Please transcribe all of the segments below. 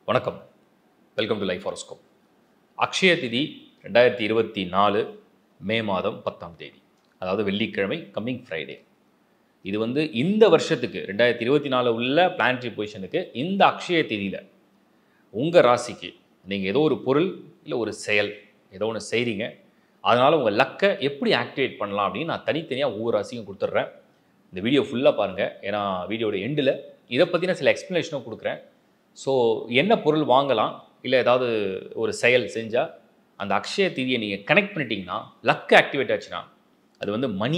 வணக்கம் welcome to life horoscope Akshaya Tithi ரெண்டாயிரத்தி இருபத்தி நாலு மே மாதம் பத்தாம் தேதி அதாவது வெள்ளிக்கிழமை கம்மிங் ஃப்ரைடே இது வந்து இந்த வருஷத்துக்கு ரெண்டாயிரத்தி இருபத்தி நாலு உள்ள பிளானட்ரி பொசிஷனுக்கு இந்த அக்ஷய திதியில் உங்கள் ராசிக்கு நீங்கள் ஏதோ ஒரு பொருள் இல்லை ஒரு செயல் ஏதோ ஒன்று செய்கிறீங்க அதனால் உங்கள் லக்கை எப்படி ஆக்டிவேட் பண்ணலாம் அப்படின்னு நான் தனித்தனியாக ஒவ்வொரு ராசிக்கும் கொடுத்துட்றேன் இந்த வீடியோ ஃபுல்லாக பாருங்கள் ஏன்னா வீடியோட எண்டில் இதை பற்றின சில எக்ஸ்ப்ளனேஷனும் கொடுக்குறேன் ஸோ என்ன பொருள் வாங்கலாம் இல்லை ஏதாவது ஒரு செயல் செஞ்சால் அந்த அக்ஷய தீதியை நீங்கள் கனெக்ட் பண்ணிட்டீங்கன்னா லக் ஆக்டிவேட் ஆச்சுன்னா அது வந்து money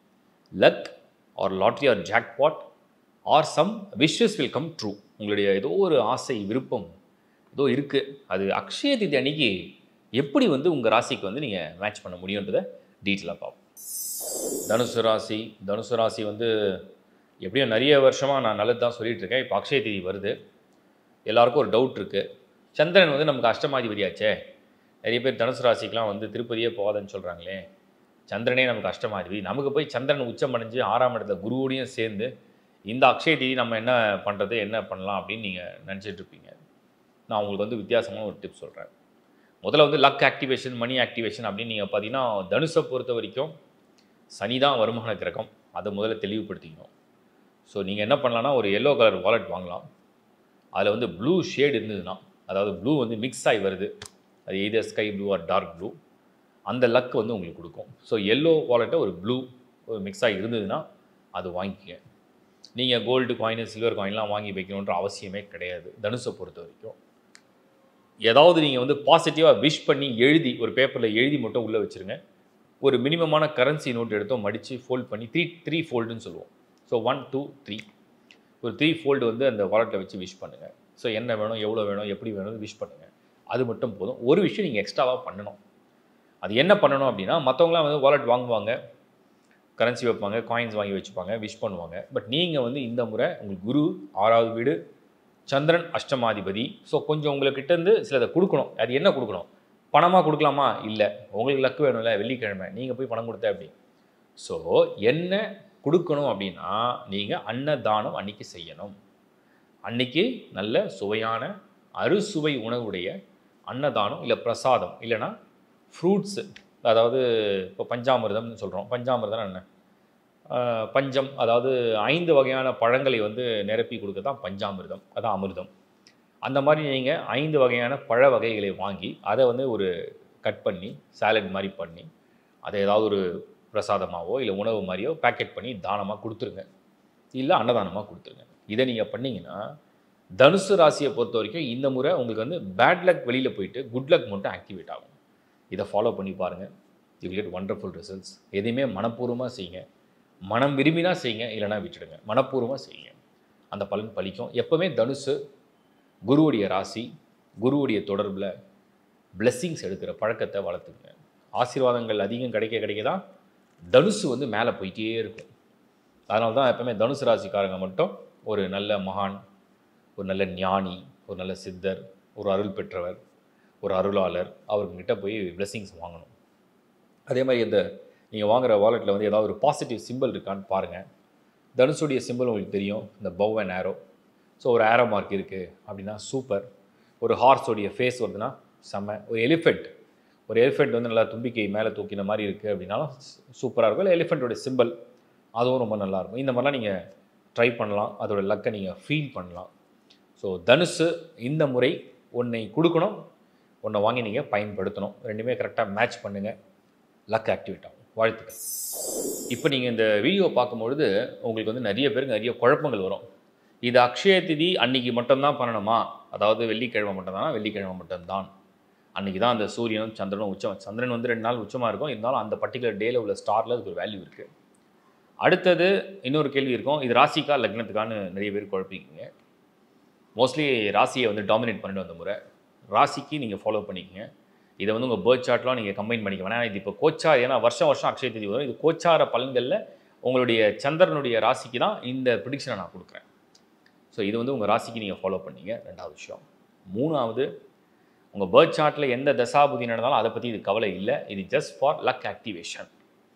luck or lottery or jackpot or some wishes will come true உங்களுடைய ஏதோ ஒரு ஆசை விருப்பம் ஏதோ இருக்குது அது அக்ஷய தீதி அன்னைக்கு எப்படி வந்து உங்கள் ராசிக்கு வந்து நீங்கள் மேட்ச் பண்ண முடியுன்றதை டீட்டெயிலாக பார்ப்போம் தனுசு ராசி தனுசு ராசி வந்து எப்படியும் நிறைய வருஷமாக நான் நல்லது தான் சொல்லிட்டு இருக்கேன் இப்போ அக்ஷய தீதி வருது எல்லாருக்கும் ஒரு டவுட் இருக்குது சந்திரன் வந்து நமக்கு அஷ்டமாதிபதியாச்சே நிறைய பேர் தனுசு ராசிக்கெலாம் வந்து திருப்பதியே போகாதன்னு சொல்கிறாங்களே சந்திரனே நமக்கு அஷ்டமாதிபதி நமக்கு போய் சந்திரன் உச்சம் அடைஞ்சு ஆறாம் இடத்துல குருவோடையும் சேர்ந்து இந்த அக்ஷய தீதி நம்ம என்ன பண்ணுறது என்ன பண்ணலாம் அப்படின்னு நீங்கள் நினச்சிட்டு இருப்பீங்க நான் உங்களுக்கு வந்து வித்தியாசமான ஒரு டிப் சொல்கிறேன் முதல்ல வந்து லக் ஆக்டிவேஷன் மணி ஆக்டிவேஷன் அப்படின்னு நீங்கள் பார்த்தீங்கன்னா தனுஷை பொறுத்த வரைக்கும் சனி தான் வருமான கிரகம் அதை முதல்ல தெளிவுபடுத்திக்கணும் ஸோ நீங்கள் என்ன பண்ணலாம்னா ஒரு எல்லோ கலர் வாலெட் வாங்கலாம் அதில் வந்து ப்ளூ ஷேட் இருந்ததுன்னா அதாவது ப்ளூ வந்து மிக்ஸ் ஆகி வருது அது either sky blue or dark blue அந்த லக் வந்து உங்களுக்கு கொடுக்கும் ஸோ எல்லோ வாலெட்டை ஒரு ப்ளூ ஒரு மிக்ஸ் ஆகி இருந்ததுன்னா அது வாங்கிக்கங்க நீங்கள் கோல்டு காயின் சில்வர் காயின்லாம் வாங்கி வைக்கணுன்ற அவசியமே கிடையாது தனுஷை பொறுத்த வரைக்கும் ஏதாவது நீங்கள் வந்து பாசிட்டிவாக விஷ் பண்ணி எழுதி ஒரு பேப்பரில் எழுதி மட்டும் உள்ளே வச்சுருங்க ஒரு மினிமமான கரன்சி நோட் எடுத்தோம் மடித்து ஃபோல்ட் பண்ணி த்ரீ த்ரீ ஃபோல்டுன்னு சொல்லுவோம் ஸோ ஒன் டூ த்ரீ ஒரு த்ரீ ஃபோல்டு வந்து அந்த வாலெட்டில் வச்சு விஷ் பண்ணுங்கள் ஸோ என்ன வேணும் எவ்வளோ வேணும் எப்படி வேணும் விஷ் பண்ணுங்கள் அது மட்டும் போதும் ஒரு விஷயம் நீங்கள் எக்ஸ்ட்ராவாக பண்ணணும் அது என்ன பண்ணணும் அப்படின்னா மற்றவங்களாம் வந்து வாலெட் வாங்குவாங்க கரன்சி வைப்பாங்க காயின்ஸ் வாங்கி வச்சுப்பாங்க விஷ் பண்ணுவாங்க பட் நீங்கள் வந்து இந்த முறை உங்களுக்கு குரு ஆறாவது வீடு சந்திரன் அஷ்டமாதிபதி ஸோ கொஞ்சம் உங்கள்கிட்ட இருந்து சிலதை கொடுக்கணும் அது என்ன கொடுக்கணும் பணமாக கொடுக்கலாமா இல்லை உங்களுக்கு லக்கு வேணும்ல வெள்ளிக்கிழமை நீங்கள் போய் பணம் கொடுத்த அப்படி ஸோ என்ன கொடுக்கணும் அப்படின்னா நீங்கள் அன்னதானம் அன்னைக்கு செய்யணும் அன்னைக்கு நல்ல சுவையான அறுசுவை உணவுடைய அன்னதானம் இல்லை பிரசாதம் இல்லைன்னா ஃப்ரூட்ஸு அதாவது இப்போ பஞ்சாமிர்தம்னு சொல்கிறோம் பஞ்சாமிர்தம் என்ன ஆஹ் பஞ்சம் அதாவது ஐந்து வகையான பழங்களை வந்து நிரப்பி கொடுக்க தான் பஞ்சாமிர்தம் அதான் அமிர்தம் அந்த மாதிரி நீங்கள் ஐந்து வகையான பழ வகைகளை வாங்கி அதை வந்து ஒரு கட் பண்ணி சாலட் மாதிரி பண்ணி அதை ஏதாவது ஒரு பிரசாதமாவோ இல்லை உணவு மாதிரியோ பேக்கெட் பண்ணி தானமாக கொடுத்துருங்க இல்லை அன்னதானமாக கொடுத்துருங்க இதை நீங்கள் பண்ணீங்கன்னா தனுசு ராசியை பொறுத்த வரைக்கும் இந்த முறை உங்களுக்கு வந்து பேட் லக் வெளியில் போயிட்டு குட் லக் மட்டும் ஆக்டிவேட் ஆகும் இதை ஃபாலோ பண்ணி பாருங்கள் யூ கெட் ஒண்டர்ஃபுல் ரிசல்ட்ஸ் எதையுமே மனப்பூர்வமாக செய்யுங்க மனம் விரும்பினா செய்யுங்க இல்லைனா விட்டுடுங்க மனப்பூர்வமாக செய்யுங்க அந்த பலன் பலிக்கும் எப்போவுமே தனுசு குருவுடைய ராசி குருவுடைய தொடர்பில் blessings எடுக்கிற பழக்கத்தை வளர்த்துக்குங்க ஆசீர்வாதங்கள் அதிகம் கிடைக்க கிடைக்க தான் தனுசு வந்து மேலே போயிட்டே இருக்கும் அதனால தான் எப்பவுமே தனுசு ராசிக்காரங்க மட்டும் ஒரு நல்ல மகான் ஒரு நல்ல ஞானி ஒரு நல்ல சித்தர் ஒரு அருள் பெற்றவர் ஒரு அருளாளர் அவர்கிட்ட போய் blessings வாங்கணும் அதே மாதிரி இந்த நீங்கள் வாங்குற வாலெட்டில் வந்து ஏதாவது ஒரு பாசிட்டிவ் சிம்பிள் இருக்கான்னு பாருங்கள் தனுஷுடைய சிம்பிள் உங்களுக்கு தெரியும் இந்த பவ் அண்ட் ஆரோ ஸோ ஒரு ஆரோ மார்க் இருக்குது அப்படின்னா சூப்பர் ஒரு ஹார்ஸோடைய ஃபேஸ் வருதுன்னா செம்ம ஒரு எலிஃபெண்ட் ஒரு எலிஃபெண்ட் வந்து நல்லா தும்பிக்கை மேலே தூக்கின மாதிரி இருக்குது அப்படின்னாலும் சூப்பராக இருக்கும் இல்லை எலிஃபெண்ட்டோட சிம்பிள் அதுவும் ரொம்ப நல்லாயிருக்கும் இந்த மாதிரிலாம் நீங்கள் ட்ரை பண்ணலாம் அதோட லக்கை நீங்கள் ஃபீல் பண்ணலாம் ஸோ தனுசு இந்த முறை ஒன்றை கொடுக்கணும் ஒன்றை வாங்கி நீங்கள் பயன்படுத்தணும் ரெண்டுமே கரெக்டாக மேட்ச் பண்ணுங்கள் லக் ஆக்டிவேட் ஆகும் வாழ்த்துக்கள் இப்போ நீங்கள் இந்த வீடியோ பார்க்கும்பொழுது உங்களுக்கு வந்து நிறைய பேருக்கு நிறைய குழப்பங்கள் வரும் இது அக்ஷய திதி அன்னைக்கு மட்டும்தான் பண்ணணுமா அதாவது வெள்ளிக்கிழமை மட்டும்தானா வெள்ளிக்கிழமை மட்டும்தான் அன்னைக்கு தான் அந்த சூரியனும் சந்திரனும் உச்சம் சந்திரன் வந்து ரெண்டு நாள் உச்சமாக இருக்கும் இருந்தாலும் அந்த பர்டிகுலர் டேல உள்ள ஸ்டாரில் அதுக்கு ஒரு வேல்யூ இருக்குது அடுத்தது இன்னொரு கேள்வி இருக்கும் இது ராசிக்கா லக்னத்துக்கான்னு நிறைய பேர் குழப்பிக்கிங்க மோஸ்ட்லி ராசியை வந்து டாமினேட் பண்ணிட்டு வந்த முறை ராசிக்கு நீங்கள் ஃபாலோ பண்ணிக்கங்க இதை வந்து உங்கள் பேர்த் சார்ட்லாம் நீங்கள் கம்பைன் பண்ணிக்க வேணாம் இது இப்போ கோச்சார் ஏன்னா வருஷம் வருஷம் அக்ஷய திதி வரும் இது கோச்சார பலன்களில் உங்களுடைய சந்திரனுடைய ராசிக்கு தான் இந்த ப்ரிடிக்ஷனை நான் கொடுக்குறேன் ஸோ இது வந்து உங்கள் ராசிக்கு நீங்கள் ஃபாலோ பண்ணீங்க ரெண்டாவது விஷயம் மூணாவது உங்கள் பேர்த் சார்ட்டில் எந்த தசாபுதி நடந்தாலும் அதை பற்றி இது கவலை இல்லை இது ஜஸ்ட் ஃபார் லக் ஆக்டிவேஷன்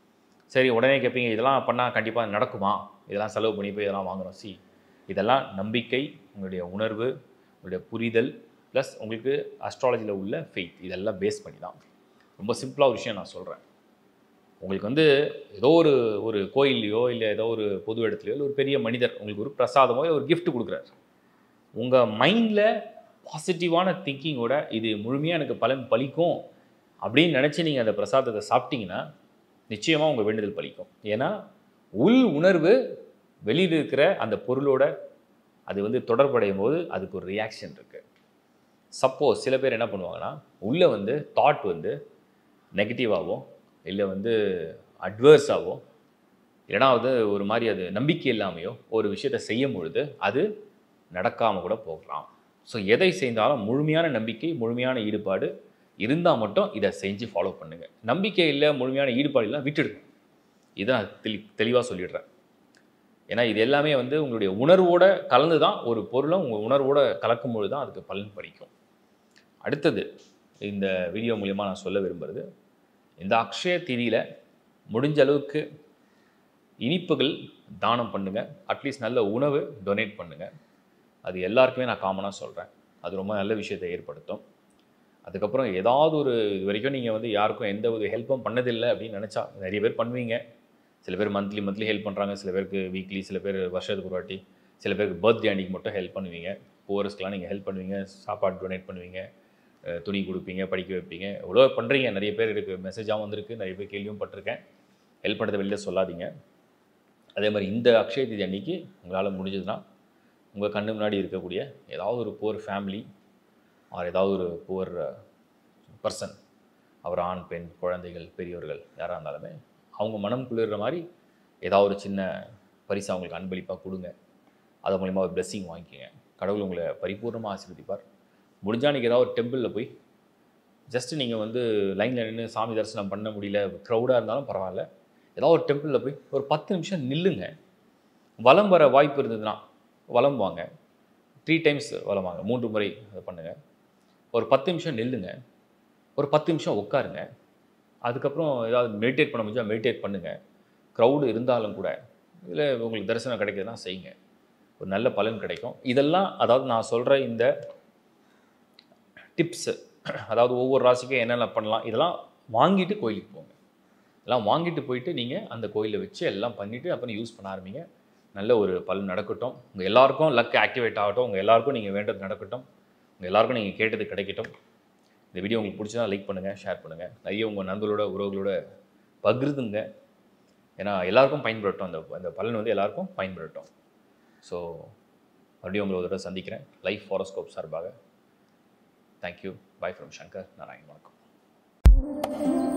சரி உடனே கேட்பீங்க இதெல்லாம் பண்ணால் கண்டிப்பாக நடக்குமா இதெல்லாம் செலவு பண்ணி போய் இதெல்லாம் வாங்குறோம் சி இதெல்லாம் நம்பிக்கை உங்களுடைய உணர்வு உங்களுடைய புரிதல் ப்ளஸ் உங்களுக்கு அஸ்ட்ராலஜியில் உள்ள ஃபெய்த் இதெல்லாம் பேஸ் பண்ணி தான் ரொம்ப சிம்பிளாக ஒரு விஷயம் நான் சொல்கிறேன் உங்களுக்கு வந்து ஏதோ ஒரு ஒரு கோயில்லையோ இல்லை ஏதோ ஒரு பொது இடத்துலையோ இல்லை ஒரு பெரிய மனிதர் உங்களுக்கு ஒரு பிரசாதமோ இல்லை ஒரு gift கொடுக்குறாரு உங்கள் மைண்டில் பாசிட்டிவான திங்கிங்கோட இது முழுமையாக எனக்கு பலன் பலிக்கும் அப்படின்னு நினச்சி நீங்கள் அந்த பிரசாதத்தை சாப்பிட்டீங்கன்னா நிச்சயமாக உங்கள் வேண்டுதல் பலிக்கும் ஏன்னா உள் உணர்வு வெளியில் இருக்கிற அந்த பொருளோட அது வந்து தொடர்படையும் போது அதுக்கு ஒரு ரியாக்ஷன் இருக்குது சப்போஸ் சில பேர் என்ன பண்ணுவாங்கன்னா உள்ளே வந்து தாட் வந்து நெகட்டிவாகவோ இல்லை வந்து அட்வர்ஸாகவோ இல்லைனா வந்து ஒரு மாதிரி அது நம்பிக்கை இல்லாமையோ ஒரு விஷயத்தை செய்யும் பொழுது அது நடக்காமல் கூட போகலாம் ஸோ எதை செய்தாலும் முழுமையான நம்பிக்கை முழுமையான ஈடுபாடு இருந்தால் மட்டும் இதை செஞ்சு ஃபாலோ பண்ணுங்கள் நம்பிக்கை இல்லை முழுமையான ஈடுபாடு இல்லை விட்டுடுங்க இதை நான் தெளி தெளிவாக சொல்லிடுறேன் ஏன்னா இது எல்லாமே வந்து உங்களுடைய உணர்வோட கலந்து தான் ஒரு பொருளை உங்கள் உணர்வோட கலக்கும் பொழுது தான் அதுக்கு பலன் படிக்கும் அடுத்தது இந்த வீடியோ மூலியமாக நான் சொல்ல விரும்புகிறது இந்த அக்ஷய திதியில் முடிஞ்ச அளவுக்கு இனிப்புகள் தானம் பண்ணுங்கள் அட்லீஸ்ட் நல்ல உணவு டொனேட் பண்ணுங்கள் அது எல்லாருக்குமே நான் காமனாக சொல்கிறேன் அது ரொம்ப நல்ல விஷயத்தை ஏற்படுத்தும் அதுக்கப்புறம் ஏதாவது ஒரு இது வரைக்கும் நீங்கள் வந்து யாருக்கும் எந்த ஒரு ஹெல்ப்பும் பண்ணதில்லை அப்படின்னு நினச்சா நிறைய பேர் பண்ணுவீங்க சில பேர் மந்த்லி மந்த்லி ஹெல்ப் பண்ணுறாங்க சில பேருக்கு வீக்லி சில பேர் வருஷத்துக்கு ஒரு வாட்டி சில பேருக்கு பர்த்டே அன்னைக்கு மட்டும் ஹெல்ப் பண்ணுவீங்க போரஸ்க்கெலாம் நீங்கள் ஹெல்ப் பண்ணுவீங்க சாப்பாடு டொனேட் பண்ணுவீங்க அஹ் துணி கொடுப்பீங்க படிக்க வைப்பீங்க இவ்வளோ பண்ணுறீங்க நிறைய பேர் இருக்குது மெசேஜாகவும் வந்திருக்கு நிறைய பேர் கேள்வியும் பட்டிருக்கேன் ஹெல்ப் பண்ணுறதை வெளில சொல்லாதீங்க அதே மாதிரி இந்த அக்ஷய தீதி அன்னைக்கு உங்களால் முடிஞ்சதுன்னா உங்கள் கண்ணு முன்னாடி இருக்கக்கூடிய ஏதாவது ஒரு புவர் ஃபேமிலி ஆர் ஏதாவது ஒரு புவர் பர்சன் அவர் ஆண் பெண் குழந்தைகள் பெரியவர்கள் யாராக இருந்தாலுமே அவங்க மனம் குளிர்ற மாதிரி ஏதாவது ஒரு சின்ன பரிசு அவங்களுக்கு அன்பளிப்பாக கொடுங்க அது மூலிமா ஒரு blessing வாங்கிக்கோங்க கடவுள் உங்களை பரிபூர்ணமாக ஆசீர்வதிப்பார் முடிஞ்சா நீங்கள் ஏதாவது ஒரு டெம்பிளில் போய் ஜஸ்ட் நீங்கள் வந்து லைனில் நின்று சாமி தரிசனம் பண்ண முடியல க்ரௌடாக இருந்தாலும் பரவாயில்ல ஏதாவது ஒரு டெம்பிளில் போய் ஒரு பத்து நிமிஷம் நில்லுங்க வலம் வர வாய்ப்பு இருந்ததுன்னா வலம் வாங்க த்ரீ டைம்ஸ் வலம் வாங்க மூன்று முறை அதை பண்ணுங்கள் ஒரு பத்து நிமிஷம் நில்லுங்க ஒரு பத்து நிமிஷம் உட்காருங்க அதுக்கப்புறம் ஏதாவது மெடிடேட் பண்ண முடிஞ்சால் மெடிடேட் பண்ணுங்கள் க்ரௌடு இருந்தாலும் கூட இல்லை உங்களுக்கு தரிசனம் கிடைக்குதுன்னா செய்யுங்க ஒரு நல்ல பலன் கிடைக்கும் இதெல்லாம் அதாவது நான் சொல்கிற இந்த டிப்ஸு அதாவது ஒவ்வொரு ராசிக்கும் என்னென்ன பண்ணலாம் இதெல்லாம் வாங்கிட்டு கோயிலுக்கு போங்க எல்லாம் வாங்கிட்டு போயிட்டு நீங்கள் அந்த கோயிலை வச்சு எல்லாம் பண்ணிவிட்டு அப்புறம் யூஸ் பண்ண ஆரம்பிங்க நல்ல ஒரு பலன் நடக்கட்டும் உங்கள் எல்லாருக்கும் லக் ஆக்டிவேட் ஆகட்டும் உங்கள் எல்லாருக்கும் நீங்கள் வேண்டது நடக்கட்டும் உங்கள் எல்லாருக்கும் நீங்கள் கேட்டது கிடைக்கட்டும் இந்த வீடியோ உங்களுக்கு பிடிச்சதா லைக் பண்ணுங்கள் ஷேர் பண்ணுங்கள் நிறைய உங்கள் நண்பர்களோட உறவுகளோட பகிர்ந்துங்க ஏன்னா எல்லாருக்கும் பயன்படட்டும் அந்த அந்த பலன் வந்து எல்லாருக்கும் பயன்படட்டும் ஸோ மறுபடியும் உங்களை ஒரு தடவை சந்திக்கிறேன் லைஃப் ஃபாரோஸ்கோப் சார்பாக thank you bye from Shankar Narayan வணக்கம்